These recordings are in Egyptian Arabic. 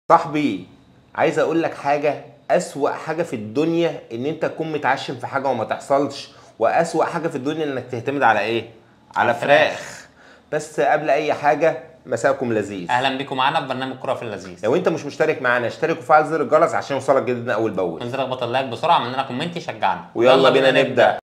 صاحبي عايز اقول لك حاجه اسوأ حاجه في الدنيا ان انت تكون متعشم في حاجه وما تحصلش واسوأ حاجه في الدنيا انك تعتمد على ايه على فراخ بس قبل اي حاجه مساءكم لذيذ اهلا بكم معانا في برنامج كره في اللذيذ لو انت مش مشترك معانا اشترك وفعل زر الجرس عشان يوصلك جديدنا اول باول انزل اخبط اللايك بسرعه اعمل لنا كومنت يشجعنا ويلا بينا نبدا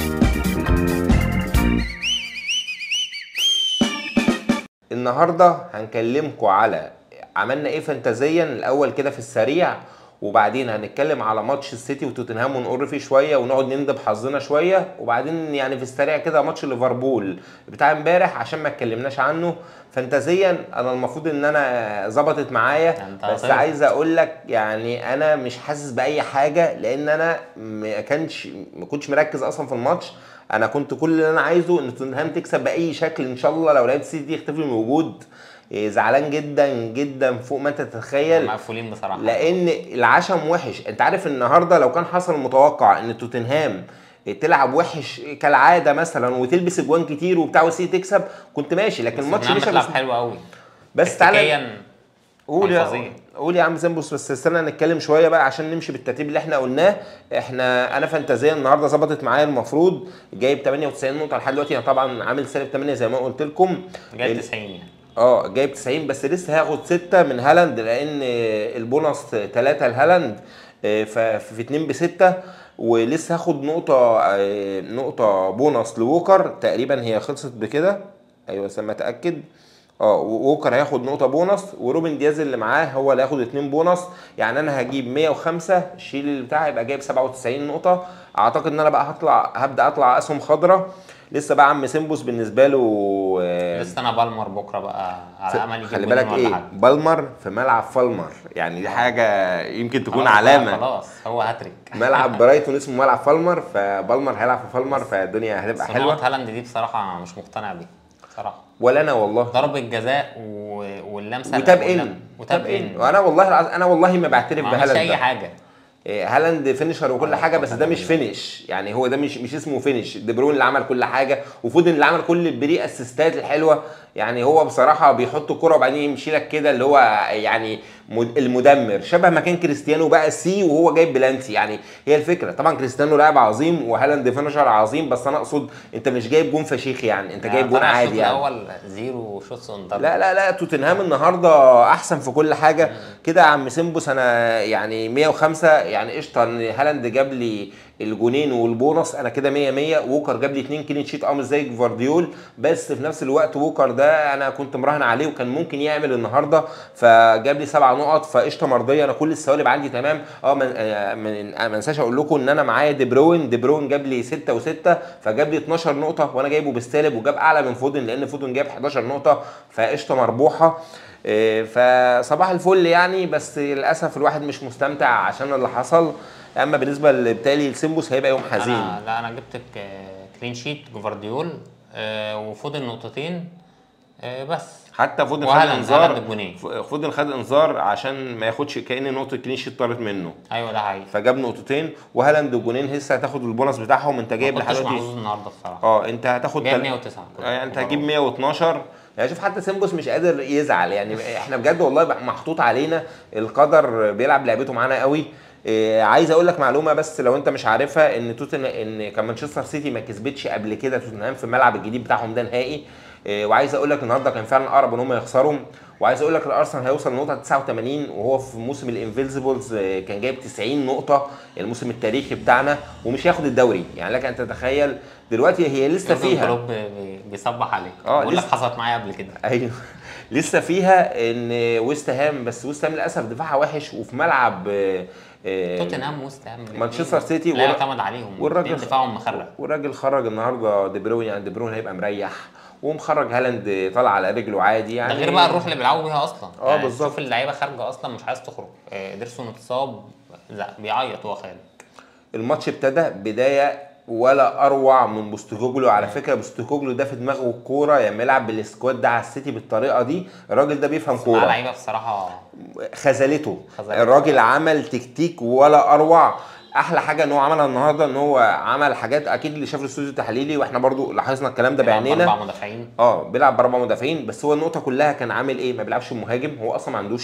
النهارده هنكلمكم على عملنا ايه فانتازيا الاول كده في السريع وبعدين هنتكلم على ماتش السيتي وتوتنهام ونقر فيه شويه ونقعد نندب حظنا شويه وبعدين يعني في السريع كده ماتش ليفربول بتاع امبارح عشان ما اتكلمناش عنه فانتازيا انا المفروض ان انا ظبطت معايا انت بس طيب. عايز اقول لك يعني انا مش حاسس باي حاجه لان انا ما كانش ما كنتش مركز اصلا في الماتش انا كنت كل اللي انا عايزه ان توتنهام تكسب باي شكل ان شاء الله لو لعيبه السيتي دي يختفي من الوجود إيه، زعلان جدا جدا فوق ما انت تتخيل مقفولين بصراحه لان العشم وحش انت عارف النهارده لو كان حصل المتوقع ان توتنهام تلعب وحش كالعاده مثلا وتلبس اجوان كتير وبتاع والسيتي تكسب كنت ماشي لكن الماتش الماتش مشى بتلعب بس- حلو قوي بس تعالى تكتيكيا قول كان يا فظيع. قول يا عم زنبوس بس استنى نتكلم شويه بقى عشان نمشي بالترتيب اللي احنا قلناه احنا انا فانتازيا النهارده ظبطت معايا المفروض جايب 98 نقطه لحد دلوقتي انا طبعا عامل سالب 8 زي ما قلت لكم جاي ال- 90 يعني اه جايب 90 بس لسه هاخد 6 من هالاند لان البونص 3 لهالاند آه، ففي 2 ب 6 ولسه هاخد نقطة آه، نقطة بونص لوكر تقريبا هي خلصت بكده ايوه بس اما اتاكد اه ووكر هياخد نقطة بونص وروبن دياز اللي معاه هو اللي هياخد 2 بونص يعني انا هجيب 105 الشيل اللي بتاعي يبقى جايب 97 نقطة اعتقد ان انا بقى هطلع هبدا اطلع اسهم خضراء لسه بقى عم سيمبوس بالنسبة له آه، لسه انا بالمر بكره بقى على امل يجيب خلي جولين بالك ولا ايه حاجة. بالمر في ملعب فالمر يعني دي حاجه يمكن تكون خلاص بقى، علامه خلاص هو هاتريك ملعب برايتون اسمه ملعب فالمر فبالمر هيلعب في فالمر فالدنيا هتبقى بس حلوه نقط هالاند دي بصراحه مش مقتنع بيها بصراحه ولا انا والله ضربة جزاء و... واللمسه وتاب واللم- ان وتاب ان وانا والله العظيم انا والله ما بعترف ما عملش بهالاند اي ده. حاجه إيه، هالاند فينيشر وكل آه، حاجه بس طبعاً. ده مش فينش يعني هو ده مش مش اسمه فينش دي بروين اللي عمل كل حاجه وفودن اللي عمل كل البري اسيستات الحلوه يعني هو بصراحه بيحط الكره وبعدين يمشي لك كده اللي هو يعني مد- المدمر شبه ما كان كريستيانو بقى سي وهو جايب بلانتي يعني هي الفكره طبعا كريستيانو لاعب عظيم وهالاند فينشر عظيم بس انا اقصد انت مش جايب جون فشيخ يعني انت جايب جون طلع الشوط عادي يعني الاول زيرو شوتس اون تارجت لا لا لا توتنهام النهارده احسن في كل حاجه كده يا عم سيمبوس انا يعني 105 يعني قشطه ان هالاند جاب لي الجونين والبونص انا كده 100 100 ووكر جاب لي 2 كلين شيت اه مش زي جفارديول بس في نفس الوقت ووكر ده انا كنت مراهن عليه وكان ممكن يعمل النهارده فجاب لي سبع نقط فقشطه مرضيه انا كل السوالب عندي تمام اه ما آه، من- آه، ما انساش اقول لكم ان انا معايا دي بروين دي بروين جاب لي 6 و6 فجاب لي 12 نقطه وانا جايبه بالسالب وجاب اعلى من فودن لان فودن جاب 11 نقطه فقشطه مربوحه إيه، فصباح الفل يعني بس للاسف الواحد مش مستمتع عشان اللي حصل اما بالنسبه بالتالي لسيمبوس هيبقى يوم حزين انا لا انا جبت كلين شيت جوفارديول آه، وفودن نقطتين آه، بس حتى فودن خد وهالاند- انذار هالاند بجونين. ف- فودن خد انذار عشان ما ياخدش كأن نقطه كلين شيت طارت منه ايوه ده حقيقي فجاب نقطتين وهالاند وجونين لسه هتاخد البونص بتاعهم انت جايب ما لحد كنتش دلوقتي محظوظ النهارده الصراحه اه انت هتاخد جايب تل- 109 كنت آه، انت بره. هتجيب 112 يعني شوف حتى سيمبوس مش قادر يزعل يعني احنا بجد والله بقى محطوط علينا القدر بيلعب لعبته معانا قوي إيه عايز اقول لك معلومه بس لو انت مش عارفها ان توتن ان كان مانشستر سيتي ما كسبتش قبل كده توتنهام في الملعب الجديد بتاعهم ده نهائي إيه وعايز اقول لك النهارده كان فعلا اقرب ان هم يخسروا وعايز اقول لك الارسنال هيوصل لنقطه 89 وهو في موسم الانفيلزيبلز كان جايب 90 نقطه الموسم التاريخي بتاعنا ومش هياخد الدوري يعني لك ان تتخيل دلوقتي هي لسه يورجن فيها كلوب بي- بيصبح عليك آه، بقول لك لسه- حصلت معايا قبل كده ايوه لسه فيها ان ويست هام بس ويست هام للاسف دفاعها وحش وفي ملعب آه، آه، توتنهام وست هام مانشستر سيتي لا والر- يعتمد عليهم والراجل الاتنين دفاعهم مخرب والراجل خرج النهارده دي بروين يعني دي بروين هيبقى مريح ومخرج هالاند طالع على رجله عادي يعني ده غير بقى الروح اللي بيلعبوا بيها اصلا آه، يعني بالظبط. شوف اللعيبه خارجه اصلا مش عايز تخرج آه، ادرسون اتصاب لا بيعيط هو خارج الماتش ابتدى بدايه ولا اروع من بوستوكوجلو على فكره بوستوكوجلو ده في دماغه الكوره لما يلعب بالسكواد ده على السيتي بالطريقه دي الراجل ده بيفهم مع كوره لعيبه بصراحه خذلته خذلته. الراجل عمل تكتيك ولا اروع احلى حاجه ان هو عملها النهارده ان هو عمل حاجات اكيد اللي شاف الاستوديو التحليلي واحنا برضو لاحظنا الكلام ده بيلعب بعينينا باربع مدافعين اه بيلعب باربع مدافعين بس هو النقطه كلها كان عامل ايه ما بيلعبش مهاجم هو اصلا ما عندوش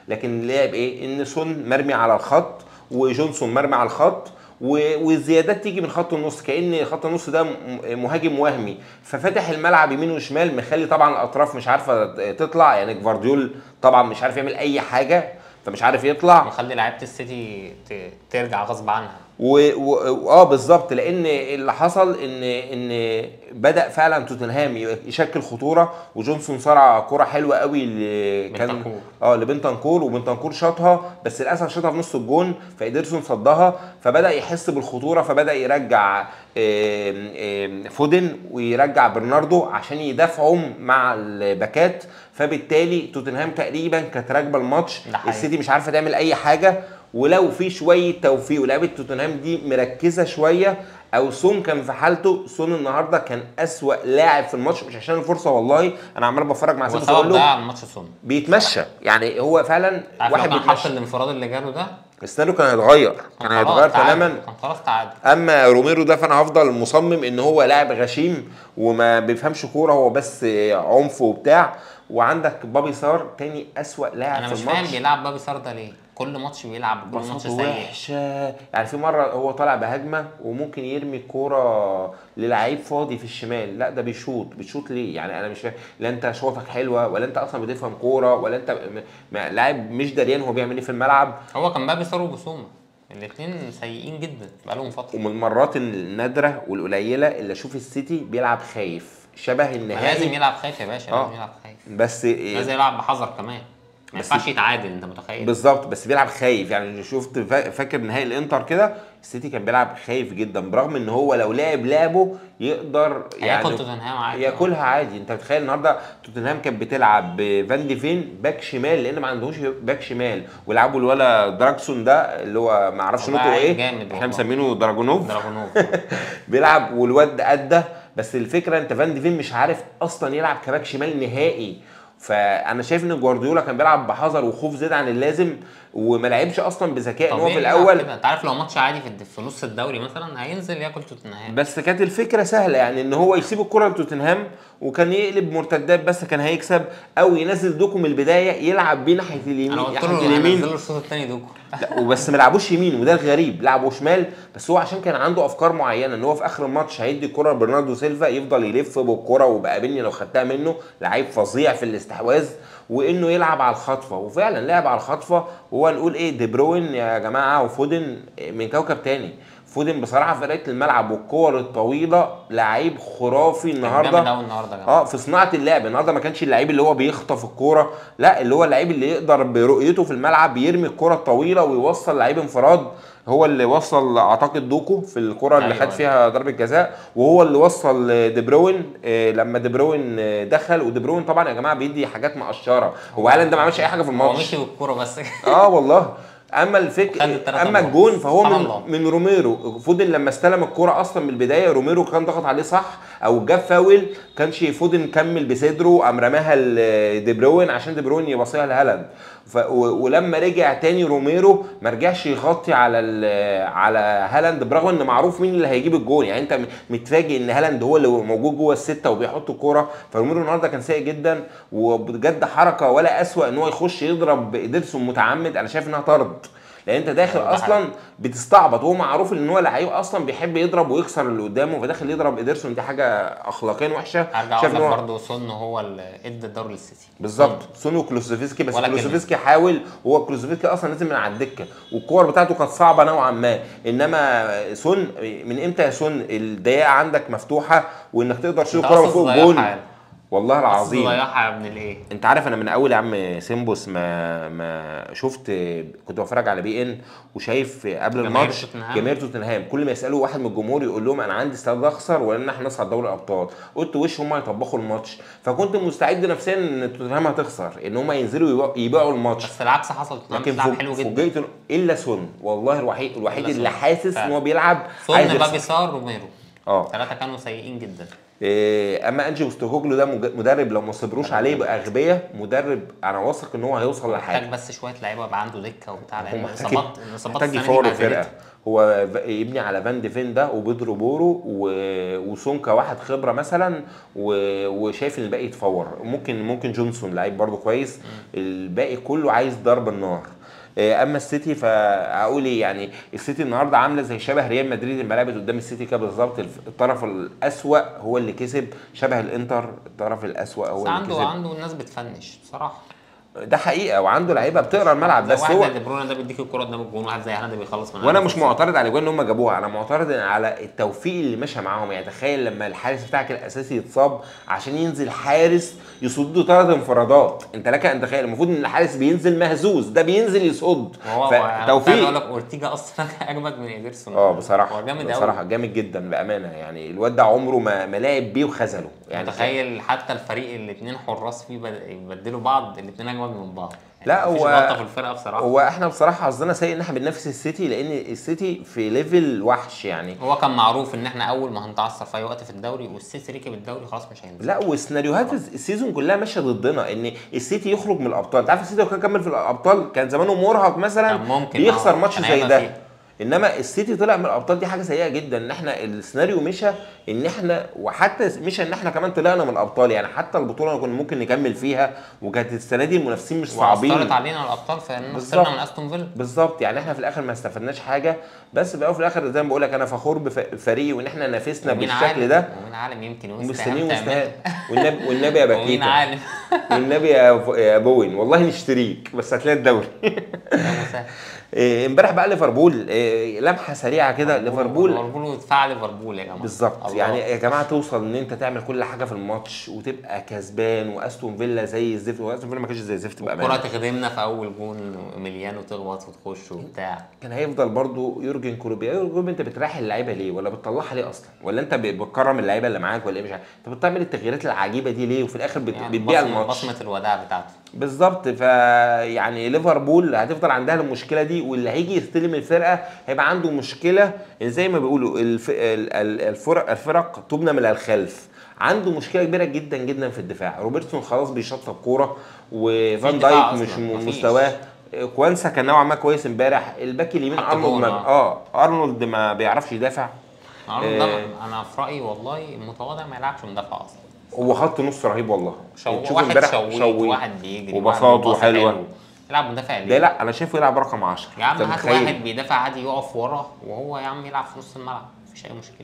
لكن لعب ايه ان سون مرمي على الخط وجونسون مرمي على الخط و- والزيادات تيجي من خط النص كان خط النص ده م- مهاجم وهمي ففتح الملعب يمين وشمال مخلي طبعا الاطراف مش عارفه تطلع يعني جفارديول طبعا مش عارف يعمل اي حاجه فمش عارف يطلع مخلي لعيبه السيتي ت- ترجع غصب عنها و... و... اه بالظبط لان اللي حصل ان ان بدا فعلا توتنهام يشكل خطوره وجونسون صرع كوره حلوه قوي اللي كان بنتنكور. اه لبنتنكور وبنتنكور شاطها بس للاسف شاطها في نص الجون فايدرسون صدها فبدا يحس بالخطوره فبدا يرجع آم، آم، فودن ويرجع برناردو عشان يدافعوا مع الباكات فبالتالي توتنهام تقريبا كانت راكبه الماتش ده حقيقي. السيتي مش عارفه تعمل اي حاجه ولو في شويه توفيق ولعيبه توتنهام دي مركزه شويه او سون كان في حالته سون النهارده كان اسوا لاعب في الماتش مش عشان الفرصه والله انا عمال بتفرج مع هو سيبس سبب بقول له ضياع الماتش سون بيتمشى يعني هو فعلا عارف واحد لو كان حط بيتمشى الانفراد اللي جاله ده السيناريو كان هيتغير كان خلاص هيتغير تعادل. تماما كان خلاص تعادل اما روميرو ده فانا هفضل مصمم ان هو لاعب غشيم وما بيفهمش كوره هو بس عنف وبتاع وعندك بابي سار تاني اسوا لاعب انا في مش الماتش فاهم بيلعب بابي سار ده ليه كل ماتش بيلعب كل ماتش بساطته سيء وحشه يعني في مره هو طالع بهجمه وممكن يرمي الكوره للعيب فاضي في الشمال لا ده بيشوط بيشوط ليه يعني انا مش فاهم لا انت شوطك حلوه ولا انت اصلا بتفهم كوره ولا انت م- م- لاعب مش دريان هو بيعمل ايه في الملعب هو كان بابي سار وبسومه الاثنين سيئين جدا بقالهم فتره ومن المرات النادره والقليله اللي اشوف السيتي بيلعب خايف شبه لازم النهائي يلعب خايف يا باشا آه. لازم يلعب خايف بس لازم يلعب بحذر كمان ما بس- ينفعش يتعادل انت متخيل بالظبط بس بيلعب خايف يعني شفت فا- فاكر نهائي الانتر كده السيتي كان بيلعب خايف جدا برغم ان هو لو لعب لعبه يقدر هياكل يعني توتنهام عادي ياكلها عادي انت متخيل النهارده توتنهام كانت بتلعب بفان دي فين باك شمال لان ما عندهوش باك شمال ويلعبوا الولا دراكسون ده اللي هو ما اعرفش والله نطقه عيل ايه جامد احنا والله. مسمينه دراجونوف دراجونوف بيلعب والواد ادى بس الفكره انت فان دي فين مش عارف اصلا يلعب كباك شمال نهائي فانا شايف ان جوارديولا كان بيلعب بحذر وخوف زياده عن اللازم وما لعبش اصلا بذكاء ان هو في طبيعي يلعب الاول كده. انت عارف لو ماتش عادي في, الد- في نص الدوري مثلا هينزل ياكل توتنهام بس كانت الفكره سهله يعني ان هو يسيب الكره لتوتنهام وكان يقلب مرتدات بس كان هيكسب او ينزل دوكو من البدايه يلعب بيه ناحيه اليمين انا قلت ناحيه له اليمين هنزل له الشوط الثاني دوكو لا وبس ما لعبوش يمين وده الغريب لعبوا شمال بس هو عشان كان عنده افكار معينه ان هو في اخر الماتش هيدي الكره لبرناردو سيلفا يفضل يلف بالكره وبقابلني لو خدتها منه لعيب فظيع في الاستحواذ وانه يلعب على الخطفه وفعلا لعب على الخطفه وهو نقول ايه دي بروين يا جماعه وفودن من كوكب تاني فودن بصراحه في قرايه الملعب والكور الطويله لعيب خرافي جامد النهارده قوي النهارده يا جماعه اه في صناعه اللعب النهارده ما كانش اللعيب اللي هو بيخطف الكوره لا اللي هو اللعيب اللي يقدر برؤيته في الملعب يرمي الكوره الطويله ويوصل لعيب انفراد هو اللي وصل اعتقد دوكو في الكره اللي أيوة، خد أيوة. فيها ضربه جزاء وهو اللي وصل دي بروين آه، لما دي بروين آه، دخل ودي بروين طبعا يا جماعه بيدي حاجات مقشره هو هالاند ما عملش اي حاجه في هو الماتش مشي بالكوره بس اه والله اما الفك خد التلاتة اما جول. الجون فهو سبحان من, الله. من روميرو فودن لما استلم الكرة اصلا من البدايه روميرو كان ضغط عليه صح او جاب فاول كانش فودن كمل بصدره قام رماها لدي بروين عشان دي بروين يبصيها لهالاند ف... و... ولما رجع تاني روميرو ما رجعش يغطي على ال... على هالاند برغم ان معروف مين اللي هيجيب الجون يعني انت م- متفاجئ ان هالاند هو اللي موجود جوه السته وبيحط الكوره فروميرو النهارده كان سيء جدا وبجد حركه ولا اسوأ ان هو يخش يضرب ايدرسون متعمد انا شايف انها طرد لان انت داخل ده اصلا بتستعبط وهو معروف ان هو لعيب اصلا بيحب يضرب ويكسر اللي قدامه فداخل يضرب ايدرسون دي حاجه اخلاقيا وحشه هرجع شايف اقول ان لك هو برضه سون هو اللي ادى الدوري للسيتي بالظبط سوني وكلوسوفسكي بس ولا كلمة. كلوسوفسكي حاول هو كلوسوفسكي اصلا نزل من على الدكه والكور بتاعته كانت صعبه نوعا ما انما سون من امتى يا سون الدقيقه عندك مفتوحه وانك تقدر تشيل انت الكوره من أصلاً فوق ضيعها الجون يعني. والله العظيم ضيعها يا ابن الايه انت عارف انا من اول يا عم سيمبوس ما ما شفت كنت بتفرج على بي ان وشايف قبل جماهير الماتش توتنهام. جماهير توتنهام كل ما يسالوا واحد من الجمهور يقول لهم انا عندي استعداد اخسر ولا ان احنا نصعد دوري الابطال قلت وش هم هيطبخوا الماتش فكنت مستعد نفسيا ان توتنهام هتخسر ان هم ينزلوا يبيعوا- يبيعوا الماتش بس العكس حصل توتنهام لكن بتلعب فوج- حلو جدا فوجئت الا سون والله الوحيد الوحيد إلا اللي سون. حاسس ان فعلا. هو بيلعب سون عايز بابي يخسر. سار روميرو اه ثلاثه كانوا سيئين جدا إيه، اما انجي بوستوكوجلو ده مج- مدرب لو ما صبروش عليه يبقى اغبياء مدرب انا واثق ان هو هيوصل محتاج لحاجه بس شويه لعيبه يبقى عنده دكه وبتاع هو لان محتاج الاصابات الاصابات محتاج السنة دي يفور بهدلته. الفرقه هو ف- يبني على فان ديفين ده وبيدرو بورو و- وسونكا واحد خبره مثلا و- وشايف ان الباقي يتفور ممكن ممكن جونسون لعيب برضو كويس الباقي كله عايز ضرب النار إيه، اما السيتي فاقول ايه يعني السيتي النهارده عامله زي شبه ريال مدريد لما لعبت قدام السيتي كده بالظبط الف- الطرف الاسوا هو اللي كسب شبه الانتر الطرف الاسوا هو بس اللي عنده كسب عنده الناس بتفنش بصراحه ده حقيقه وعنده لعيبه بتقرا الملعب زي بس واحد هو زي دي بروين ده بيديك الكوره قدام الجون واحد زي هالاند بيخلص من وانا عنده مش فرصة. معترض على الاجوان ان هم جابوها انا معترض على التوفيق اللي مشى معاهم يعني تخيل لما الحارس بتاعك الاساسي يتصاب عشان ينزل حارس يصد ثلاث انفرادات انت لك ان تتخيل المفروض ان الحارس بينزل مهزوز ده بينزل يصد وهو توفيق اقول فتوفيق لك اورتيجا اصلا اجمد من ايدرسون اه بصراحه هو جامد بصراحه قوي جامد جدا بامانه يعني الواد ده عمره ما ما لعب بيه وخذله يعني تخيل حتى الفريق الاثنين حراس فيه بد- يبدلوا بعض الاثنين اجمد من بعض لا، مفيش هو- غلطه في الفرقه بصراحه هو احنا بصراحه حظنا سيء ان احنا بننافس السيتي لان السيتي في ليفل وحش يعني هو كان معروف ان احنا اول ما هنتعثر في اي وقت في الدوري والسيتي ركب الدوري خلاص مش هينزل لا وسيناريوهات السيزون كلها ماشيه ضدنا ان السيتي يخرج من الابطال انت عارف السيتي لو كان كمل في الابطال كان زمانه مرهق مثلا كان ممكن، بيخسر آه، ماتش كان زي هيبقى ده فيه. انما السيتي طلع من الابطال دي حاجه سيئه جدا ان احنا السيناريو مشى ان احنا وحتى مشى ان احنا كمان طلعنا من الابطال يعني حتى البطوله كنا ممكن نكمل فيها وكانت السنه دي المنافسين مش صعبين واثرت علينا الابطال في اننا بالظبط. خسرنا من استون فيلا بالظبط يعني احنا في الاخر ما استفدناش حاجه بس في الاول وفي الاخر زي ما بقول لك انا فخور بفريقي وان احنا نافسنا ومين بالشكل عالم- ده ومين عالم يمكن ومستنيين ويست هام مستهان تعمل والنبي والنبي يا ومين باكيتا عالم والنبي يا ف- يا بوين والله نشتريك بس هتلاقي الدوري يا مسهل. إيه، امبارح بقى ليفربول إيه، لمحه سريعه كده ليفربول ليفربول ودفاع ليفربول يا جماعه بالظبط الله. يعني يا جماعه توصل ان انت تعمل كل حاجه في الماتش وتبقى كسبان واستون فيلا زي الزفت واستون فيلا ما كانش زي الزفت الكرة بامانه تخدمنا في اول جون مليانو تخبط وتخش وبتاع كان هيفضل برضو يورجن كلوبي يورجن كلوبي انت بتريح اللعيبه ليه ولا بتطلعها ليه اصلا ولا انت ب- بتكرم اللعيبه اللي معاك ولا ايه مش عارف انت بتعمل التغييرات العجيبه دي ليه وفي الاخر بت- يعني بتبيع بصمة- الماتش بصمه الوداع بتاعته بالظبط ف يعني ليفربول هتفضل عندها المشكله دي واللي هيجي يستلم الفرقه هيبقى عنده مشكله زي ما بيقولوا الف... ال- ال- الفرق الفرق تبنى من الخلف عنده مشكله كبيره جدا جدا في الدفاع روبرتسون خلاص بيشطب كوره وفان دفاع دايك مش أصلاً، م- مفيش. مستواه كوانسا كان نوعا ما كويس امبارح الباك اليمين حط ارنولد جون، ما... آه. اه ارنولد ما بيعرفش يدافع أرنولد ده آه. انا في رايي والله المتواضع ما يلعبش مدافع اصلا هو خط نص رهيب والله شو تشوف واحد امبارح شويت شوي واحد بيجري وبساطه واحد بيباصي حلوه حلو. يلعب مدافع ده ليه؟ لا انا شايفه يلعب رقم 10 يا عم أنت هات متخيل؟ واحد بيدافع عادي يقف ورا وهو يا عم يلعب في نص الملعب مفيش اي مشكله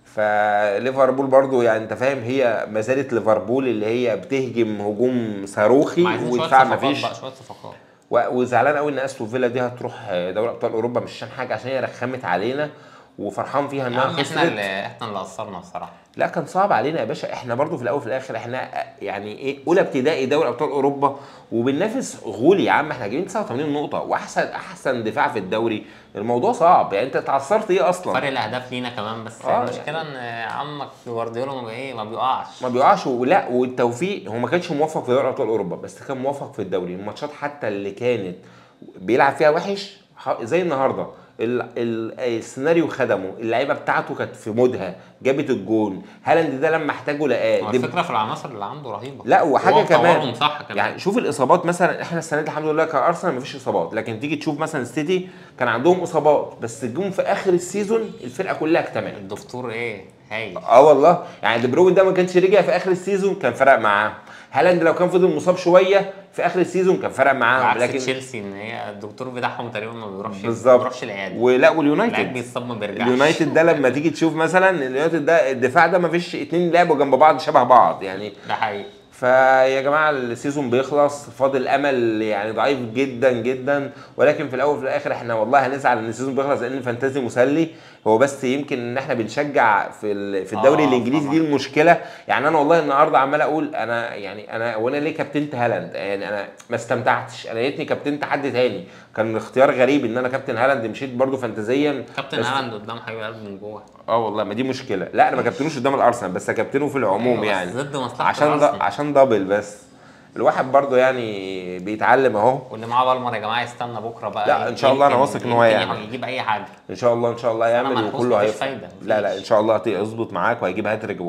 فليفربول برضو يعني انت فاهم هي ما زالت ليفربول اللي هي بتهجم هجوم صاروخي ما عايزين شويه ودفاع صفقات مفيش بقى شويه صفقات و- وزعلان قوي ان استون فيلا دي هتروح دوري ابطال اوروبا مش عشان حاجه عشان هي رخمت علينا وفرحان فيها يا انها عم احنا خسرت اللي احنا اللي قصرنا بصراحه لا كان صعب علينا يا باشا احنا برضو في الاول وفي الاخر احنا يعني ايه اولى ابتدائي دوري ابطال اوروبا وبننافس غولي يا عم احنا جايبين 89 نقطه واحسن احسن دفاع في الدوري الموضوع صعب يعني انت اتعثرت ايه اصلا فرق الاهداف لينا كمان بس آه، المشكله ان عمك جوارديولا ما بي- ايه ما بيقعش ما بيقعش ولا والتوفيق هو ما كانش موفق في دوري ابطال اوروبا بس كان موفق في الدوري الماتشات حتى اللي كانت بيلعب فيها وحش ح- زي النهارده ال- ال- السيناريو خدمه اللعيبه بتاعته كانت في مودها جابت الجون هالاند ده لما احتاجه لقاه دي- الفكره في العناصر اللي عنده رهيبه لا وحاجه هو كمان مطورهم صح كمان يعني شوف الاصابات مثلا احنا السنه دي الحمد لله كارسنال مفيش اصابات لكن تيجي تشوف مثلا السيتي كان عندهم اصابات بس جم في اخر السيزون الفرقه كلها اكتملت الدكتور ايه هايل اه والله يعني دي بروين ده ما كانش رجع في اخر السيزون كان فرق معاه هالاند لو كان فضل مصاب شويه في اخر السيزون كان فرق معاهم عكس لكن تشيلسي ان هي الدكتور بتاعهم تقريبا ما بيروحش ما بالظبط بيروحش العياده ولا اللعيب واليونايتد بيتصاب ما بيرجعش اليونايتد ده لما تيجي تشوف مثلا اليونايتد ده الدفاع ده ما فيش اتنين لعبوا جنب بعض شبه بعض يعني ده حقيقي فيا جماعه السيزون بيخلص فاضل امل يعني ضعيف جدا جدا ولكن في الاول وفي الاخر احنا والله هنزعل ان السيزون بيخلص لان الفانتازي مسلي هو بس يمكن ان احنا بنشجع في ال- في الدوري آه، الانجليزي طبعاً. دي المشكله يعني انا والله النهارده عمال اقول انا يعني انا وانا ليه كابتنت هالاند يعني انا ما استمتعتش انا لقيتني كابتنت حد تاني كان اختيار غريب ان انا كابتن هالاند مشيت برضو فانتازيا كابتن بس- هالاند قدام حبيب قلبي من جوه اه والله ما دي مشكله لا انا ما كابتنوش قدام الارسنال بس كابتنه في العموم أيوة، يعني بس ضد مصلحه عشان دا الأرسنال. عشان دبل بس الواحد برضو يعني بيتعلم اهو واللي معاه بالمر يا جماعه يستنى بكره بقى لا، إن شاء الله أنا يمكن- واثق إن هو يمكن هيعمل. يجيب اي حاجه ان شاء الله ان شاء الله يعمل منحوس وكله مفيش هيفرق فايدة، لا لا مفيش. ان شاء الله هيظبط معاك وهيجيب هاتريك بكره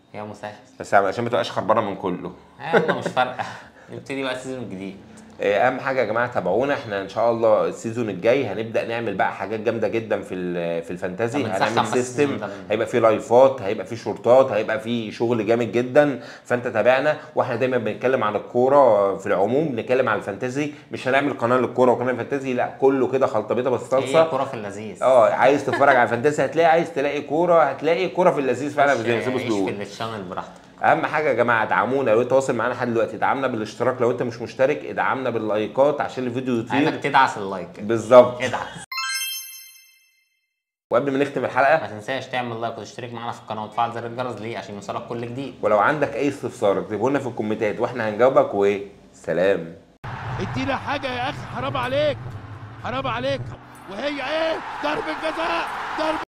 يا مسهل بس عشان ما تبقاش خربانه من كله يلا مش فارقه نبتدي بقى السيزون الجديد آه، اهم حاجه يا جماعه تابعونا احنا ان شاء الله السيزون الجاي هنبدا نعمل بقى حاجات جامده جدا في ال- في الفانتازي طب نسخن هنعمل بس سيستم السيزون ده. هيبقى فيه لايفات هيبقى فيه شورتات هيبقى فيه شغل جامد جدا فانت تابعنا واحنا دايما بنتكلم عن الكوره في العموم بنتكلم عن الفانتازي مش هنعمل قناه للكوره وقناه الفانتازي لا كله كده خلطبيطه هي بالصلصه كوره في اللذيذ اه عايز تتفرج على الفانتازي هتلاقي عايز تلاقي كوره هتلاقي كوره في اللذيذ فعلا زي ما سيبوس عيش بيقول في الشانل براحتك اهم حاجه يا جماعه ادعمونا لو انت واصل معانا لحد دلوقتي ادعمنا بالاشتراك لو انت مش مشترك ادعمنا باللايكات عشان الفيديو عايزك يطير تدعس اللايك بالظبط ادعس وقبل ما نختم الحلقه ما تنساش تعمل لايك وتشترك معانا في القناه وتفعل زر الجرس ليه عشان يوصلك كل جديد ولو عندك اي استفسار اكتبه لنا في الكومنتات واحنا هنجاوبك وسلام ادينا حاجه يا اخي حرام عليك حرام عليك وهي ايه ضربه جزاء ضربه